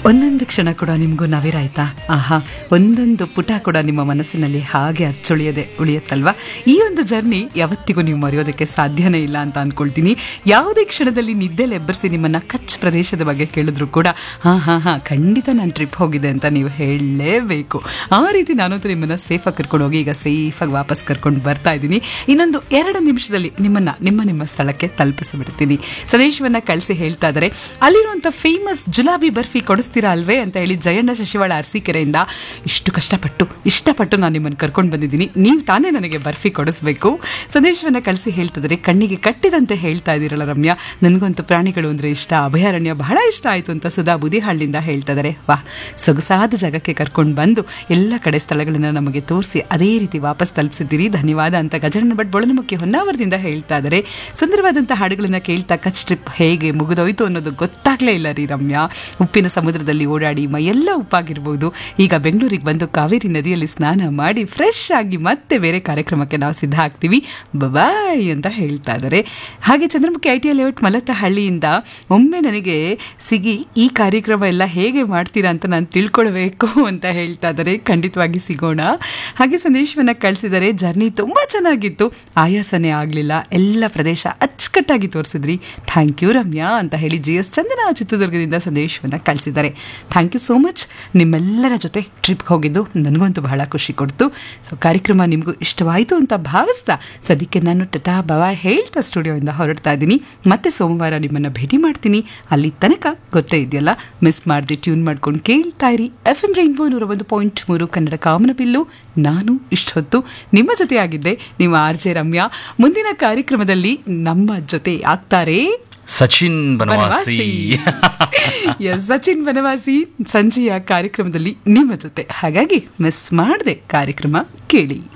ಒಂದೊಂದು ಕ್ಷಣ ಕೂಡ ನಿಮಗೂ ನವಿರಾಯ್ತಾ ಆಹಾ ಒಂದೊಂದು ಪುಟ ಕೂಡ ನಿಮ್ಮ ಮನಸ್ಸಿನಲ್ಲಿ ಹಾಗೆ ಅಚ್ಚೊಳಿಯದೆ ಉಳಿಯುತ್ತಲ್ವಾ ಈ ಒಂದು ಜರ್ನಿ ಯಾವತ್ತಿಗೂ ನೀವು ಮರೆಯೋದಕ್ಕೆ ಸಾಧ್ಯನೇ ಇಲ್ಲ ಅಂತ ಅನ್ಕೊಳ್ತೀನಿ ಯಾವುದೇ ಕ್ಷಣದಲ್ಲಿ ನಿದ್ದೆಲೆ ಎಬ್ಬರಿಸಿ ನಿಮ್ಮನ್ನ ಕಚ್ ಪ್ರದೇಶದ ಬಗ್ಗೆ ಕೇಳಿದ್ರು ಕೂಡ ಹಾ ಹಾ ಹಾ ಖಂಡಿತ ನಾನು ಟ್ರಿಪ್ ಹೋಗಿದೆ ಅಂತ ನೀವು ಹೇಳಲೇಬೇಕು ಆ ರೀತಿ ನಾನಂತೂ ನಿಮ್ಮನ್ನ ಸೇಫಾಗಿ ಕರ್ಕೊಂಡು ಹೋಗಿ ಈಗ ಸೇಫಾಗಿ ವಾಪಸ್ ಕರ್ಕೊಂಡು ಬರ್ತಾ ಇದ್ದೀನಿ ಇನ್ನೊಂದು ಎರಡು ನಿಮಿಷದಲ್ಲಿ ನಿಮ್ಮನ್ನ ನಿಮ್ಮ ನಿಮ್ಮ ಸ್ಥಳಕ್ಕೆ ತಲುಪಿಸಿಬಿಡ್ತೀನಿ ಸಂದೇಶವನ್ನ ಕಳಿಸಿ ಹೇಳ್ತಾ ಇದ್ದಾರೆ ಅಲ್ಲಿರುವಂಥ ಫೇಮಸ್ ಜುಲಾಬಿ ಬರ್ಫಿ ಕೊಡಿಸ್ತೀರಾ ಅಲ್ವೇ ಅಂತ ಹೇಳಿ ಜಯಣ್ಣ ಶಶಿವಾಳ ಅರಸೀಕೆರೆಯಿಂದ ಇಷ್ಟು ಕಷ್ಟಪಟ್ಟು ಇಷ್ಟಪಟ್ಟು ನಾನು ನಿಮ್ಮನ್ನು ಕರ್ಕೊಂಡು ಬಂದಿದ್ದೀನಿ ನೀವು ತಾನೇ ನನಗೆ ಬರ್ಫಿ ಕೊಡಿಸ್ಬೇಕು ಸಂದೇಶವನ್ನ ಕಳಿಸಿ ಹೇಳ್ತಿದ್ರೆ ಕಣ್ಣಿಗೆ ಕಟ್ಟಿದಂತೆ ಹೇಳ್ತಾ ಇದ್ದೀರಲ್ಲ ರಮ್ಯಾ ನನಗಂತೂ ಪ್ರಾಣಿಗಳು ಅಂದರೆ ಇಷ್ಟ ಅಭಯಾರಣ್ಯ ಬಹಳ ಇಷ್ಟ ಆಯಿತು ಅಂತ ಸುಧಾ ಬುದಿಹಳ್ಳಿಯಿಂದ ಹೇಳ್ತಾ ಇದ್ದಾರೆ ವಾ ಸೊಗಸಾದ ಜಾಗಕ್ಕೆ ಕರ್ಕೊಂಡು ಬಂದು ಎಲ್ಲ ಕಡೆ ಸ್ಥಳಗಳನ್ನು ನಮಗೆ ತೋರಿಸಿ ಅದೇ ರೀತಿ ವಾಪಸ್ ತಲುಪಿಸಿದ್ದೀರಿ ಧನ್ಯವಾದ ಅಂತ ಗಜರಣ್ಣ ಭಟ್ ಬೊಳನಮುಖಿ ಹೊನ್ನಾವರದಿಂದ ಹೇಳ್ತಾ ಇದ್ದಾರೆ ಸುಂದರವಾದಂಥ ಹಾಡುಗಳನ್ನ ಕೇಳ್ತಾ ಕಚ್ ಟ್ರಿಪ್ ಹೇಗೆ ಮುಗಿದೋಯ್ತು ಅನ್ನೋದು ಗೊತ್ತಾಗ್ಲೇ ಇಲ್ಲ ರೀ ರಮ್ಯಾ ಉಪ್ಪಿನ ಸಮುದ್ರದಲ್ಲಿ ಓಡಾಡಿ ಮೈಯೆಲ್ಲ ಉಪ್ಪಾಗಿರ್ಬೋದು ಈಗ ಬೆಂಗಳೂರಿಗೆ ಬಂದು ಕಾವೇರಿ ನದಿಯಲ್ಲಿ ಸ್ನಾನ ಮಾಡಿ ಫ್ರೆಶ್ ಆಗಿ ಮತ್ತೆ ಬೇರೆ ಕಾರ್ಯಕ್ರಮಕ್ಕೆ ನಾವು ಸಿದ್ಧ ಆಗ್ತೀವಿ ಬಾಯ್ ಅಂತ ಹೇಳ್ತಾ ಇದ್ದಾರೆ ಹಾಗೆ ಚಂದ್ರಮುಖಿ ಐ ಟಿ ಲೇಔಟ್ ಮಲತಹಳ್ಳಿಯಿಂದ ಒಮ್ಮೆ ನನಗೆ ಸಿಗಿ ಈ ಕಾರ್ಯಕ್ರಮ ಎಲ್ಲ ಹೇಗೆ ಮಾಡ್ತೀರಾ ಅಂತ ನಾನು ತಿಳ್ಕೊಳ್ಬೇಕು ಅಂತ ಹೇಳ್ತಾ ಇದ್ದಾರೆ ಖಂಡಿತವಾಗಿ ಸಿಗೋಣ ಹಾಗೆ ಸಂದೇಶವನ್ನ ಕಳಿಸಿದರೆ ಜರ್ನಿ ತುಂಬ ಚೆನ್ನಾಗಿತ್ತು ಆಯಾಸನೇ ಆಗಲಿಲ್ಲ ಎಲ್ಲ ಪ್ರದೇಶ ಅಚ್ಚುಕಟ್ಟಾಗಿ ತೋರಿಸಿದ್ರಿ ಥ್ಯಾಂಕ್ ಯು ರಮ್ಯಾ ಅಂತ ಹೇಳಿ ಜಿ ಎಸ್ ಚಂದನ ಚಿತ್ರದುರ್ಗದಿಂದ ಸಂದೇಶವನ್ನು ಕಳಿಸಿದ್ದಾರೆ ಥ್ಯಾಂಕ್ ಯು ಸೋ ಮಚ್ ನಿಮ್ಮೆಲ್ಲರ ಜೊತೆ ಟ್ರಿಪ್ಗೆ ಹೋಗಿದ್ದು ನನಗಂತೂ ಬಹಳ ಖುಷಿ ಕೊಡ್ತು ಸೊ ಕಾರ್ಯಕ್ರಮ ನಿಮಗೂ ಇಷ್ಟವಾಯಿತು ಅಂತ ಭಾವಿಸ್ತಾ ಸದ್ಯಕ್ಕೆ ನಾನು ಟಟಾ ಬವಾ ಹೇಳ್ತಾ ಸ್ಟುಡಿಯೋಯಿಂದ ಹೊರಡ್ತಾ ಇದ್ದೀನಿ ಮತ್ತೆ ಸೋಮವಾರ ನಿಮ್ಮನ್ನು ಭೇಟಿ ಮಾಡ್ತೀನಿ ಅಲ್ಲಿ ತನಕ ಗೊತ್ತೇ ಇದೆಯಲ್ಲ ಮಿಸ್ ಮಾಡದೆ ಟ್ಯೂನ್ ಮಾಡ್ಕೊಂಡು ಕೇಳ್ತಾ ಇರಿ ಎಫ್ ಎಂ ರೈನ್ಬೋ ನೂರ ಒಂದು ಪಾಯಿಂಟ್ ಮೂರು ಕನ್ನಡ ಕಾಮನಬಿಲ್ಲು ನಾನು ಇಷ್ಟೊತ್ತು ನಿಮ್ಮ ಜೊತೆ ಆಗಿದ್ದೆ ನಿಮ್ಮ ಆರ್ ಜೆ ರಮ್ಯಾ ಮುಂದಿನ ಕಾರ್ಯಕ್ರಮದಲ್ಲಿ ನಮ್ಮ ಜೊತೆ ಆಗ್ತಾರೆ ಸಚಿನ್ ಬನವಾಸಿ ಎಸ್ ಸಚಿನ್ ಬನವಾಸಿ ಸಂಜೆಯ ಕಾರ್ಯಕ್ರಮದಲ್ಲಿ ನಿಮ್ಮ ಜೊತೆ ಹಾಗಾಗಿ ಮಿಸ್ ಮಾಡದೆ ಕಾರ್ಯಕ್ರಮ ಕೇಳಿ